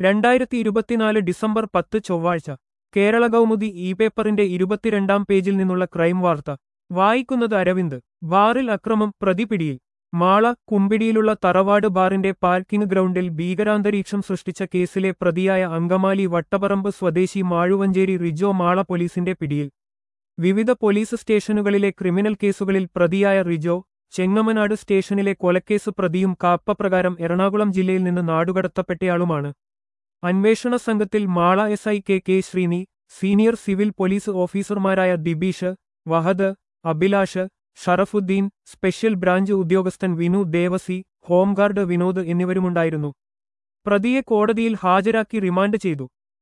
രണ്ടായിരത്തി ഇരുപത്തിനാല് ഡിസംബർ പത്ത് ചൊവ്വാഴ്ച കേരള കൗമുദി ഇ പേപ്പറിന്റെ ഇരുപത്തിരണ്ടാം പേജിൽ നിന്നുള്ള ക്രൈം വാർത്ത വായിക്കുന്നത് അരവിന്ദ് ബാറിൽ അക്രമം പ്രതി പിടിയിൽ മാള കുമ്പിടിയിലുള്ള തറവാട് ബാറിന്റെ പാർക്കിംഗ് ഗ്രൗണ്ടിൽ ഭീകരാന്തരീക്ഷം സൃഷ്ടിച്ച കേസിലെ പ്രതിയായ അങ്കമാലി വട്ടപറമ്പ് സ്വദേശി മാഴുവഞ്ചേരി റിജോ മാള പോലീസിന്റെ പിടിയിൽ വിവിധ പോലീസ് സ്റ്റേഷനുകളിലെ ക്രിമിനൽ കേസുകളിൽ പ്രതിയായ റിജോ ചെങ്ങമനാട് സ്റ്റേഷനിലെ കൊലക്കേസ് പ്രതിയും കാപ്പപ്രകാരം എറണാകുളം ജില്ലയിൽ നിന്ന് നാടുകടത്തപ്പെട്ടയാളുമാണ് അന്വേഷണ സംഘത്തിൽ Mala S I K K Sreeni senior civil police ഓഫീസർമാരായ ദിബീഷ് വഹദ് അഭിലാഷ് ഷറഫുദ്ദീൻ സ്പെഷ്യൽ ബ്രാഞ്ച് ഉദ്യോഗസ്ഥൻ വിനു ദേവസി ഹോംഗാർഡ് വിനോദ് എന്നിവരുമുണ്ടായിരുന്നു പ്രതിയെ കോടതിയിൽ ഹാജരാക്കി റിമാൻഡ് ചെയ്തു